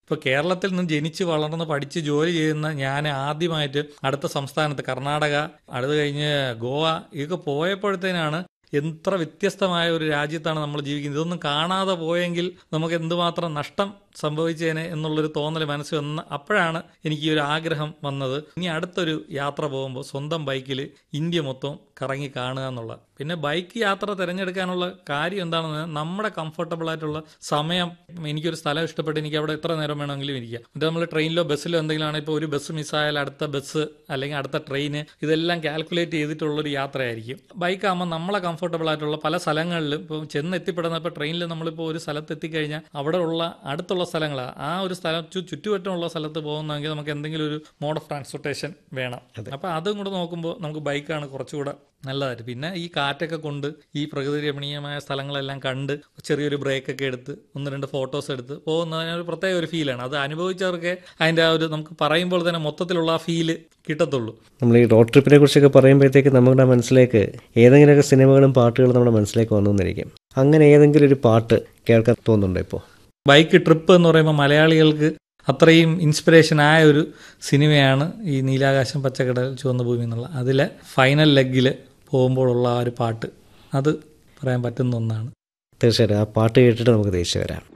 ഇപ്പോൾ കേരളത്തിൽ നിന്ന് ജനിച്ച് വളർന്ന് പഠിച്ച് ജോലി ചെയ്യുന്ന ഞാൻ ആദ്യമായിട്ട് അടുത്ത സംസ്ഥാനത്ത് കർണാടക അടുത്ത് കഴിഞ്ഞ് ഗോവ ഇതൊക്കെ പോയപ്പോഴത്തേനാണ് എത്ര വ്യത്യസ്തമായ ഒരു രാജ്യത്താണ് നമ്മൾ ജീവിക്കുന്നത് ഇതൊന്നും കാണാതെ പോയെങ്കിൽ നമുക്ക് എന്തുമാത്രം നഷ്ടം സംഭവിച്ചേനെ എന്നുള്ളൊരു തോന്നൽ മനസ്സിൽ വന്ന അപ്പോഴാണ് എനിക്ക് ഈ ഒരു ആഗ്രഹം വന്നത് ഇനി അടുത്തൊരു യാത്ര പോകുമ്പോൾ സ്വന്തം ബൈക്കിൽ ഇന്ത്യ മൊത്തം കറങ്ങി കാണുക എന്നുള്ള പിന്നെ ബൈക്ക് യാത്ര തിരഞ്ഞെടുക്കാനുള്ള കാര്യം എന്താണെന്ന് നമ്മുടെ കംഫർട്ടബിൾ ആയിട്ടുള്ള സമയം എനിക്കൊരു സ്ഥലം ഇഷ്ടപ്പെട്ട് എനിക്ക് അവിടെ എത്ര നേരം വേണമെങ്കിലും ഇരിക്കാം മറ്റേ നമ്മൾ ട്രെയിനിലോ ബസ്സിലോ എന്തെങ്കിലും ആണെങ്കിൽ ഇപ്പോൾ ഒരു ബസ് മിസ്സായാൽ അടുത്ത ബസ് അല്ലെങ്കിൽ അടുത്ത ട്രെയിന് ഇതെല്ലാം കാൽക്കുലേറ്റ് ചെയ്തിട്ടുള്ളൊരു യാത്രയായിരിക്കും ബൈക്കാകുമ്പോൾ നമ്മളെ കംഫർട്ടബിൾ ആയിട്ടുള്ള പല സ്ഥലങ്ങളിലും ഇപ്പോൾ ചെന്ന് എത്തിപ്പെടുന്ന ഇപ്പോൾ ട്രെയിനിൽ നമ്മളിപ്പോൾ ഒരു സ്ഥലത്ത് എത്തിക്കഴിഞ്ഞാൽ അവിടെ ഉള്ള അടുത്തുള്ള സ്ഥലങ്ങളാണ് ആ ഒരു സ്ഥലം ചു- ചുറ്റുവട്ടമുള്ള സ്ഥലത്ത് പോകുന്നെങ്കിൽ നമുക്ക് എന്തെങ്കിലും ഒരു മോഡ് ഓഫ് ട്രാൻസ്പോർട്ടേഷൻ വേണം അപ്പോൾ അതും കൂടെ നോക്കുമ്പോൾ നമുക്ക് ബൈക്കാണ് കുറച്ചുകൂടെ നല്ലതായിട്ട് പിന്നെ ഈ കാറ്റൊക്കെ കൊണ്ട് ഈ പ്രകൃതി രമണീയമായ സ്ഥലങ്ങളെല്ലാം കണ്ട് ചെറിയൊരു ബ്രേക്ക് ഒക്കെ എടുത്ത് ഒന്ന് രണ്ട് ഫോട്ടോസ് എടുത്ത് പോകുന്നതിന് ഒരു പ്രത്യേക ഒരു ഫീലാണ് അത് അനുഭവിച്ചവർക്ക് അതിൻ്റെ ആ ഒരു നമുക്ക് പറയുമ്പോൾ തന്നെ മൊത്തത്തിലുള്ള ആ ഫീല് കിട്ടത്തുള്ളൂ നമ്മൾ ഈ റോഡ് ട്രിപ്പിനെ കുറിച്ചൊക്കെ പറയുമ്പോഴത്തേക്ക് നമ്മുടെ മനസ്സിലേക്ക് ഏതെങ്കിലുമൊക്കെ സിനിമകളും പാട്ടുകളും നമ്മുടെ മനസ്സിലേക്ക് വന്നു എന്നിരിക്കും അങ്ങനെ ഏതെങ്കിലും ഒരു പാട്ട് കേൾക്കാൻ തോന്നുന്നുണ്ടോ ഇപ്പോൾ ബൈക്ക് ട്രിപ്പ് എന്ന് പറയുമ്പോൾ മലയാളികൾക്ക് അത്രയും ഇൻസ്പിറേഷൻ ആയ ഒരു സിനിമയാണ് ഈ നീലാകാശം പച്ചക്കടൽ ചുവന്ന ഭൂമി എന്നുള്ള അതിലെ ഫൈനൽ ലെഗിൽ പോകുമ്പോഴുള്ള ആ ഒരു പാട്ട് അത് പറയാൻ പറ്റുന്ന ഒന്നാണ് തീർച്ചയായിട്ടും ആ പാട്ട് കേട്ടിട്ട് നമുക്ക് തിരിച്ചു വരാം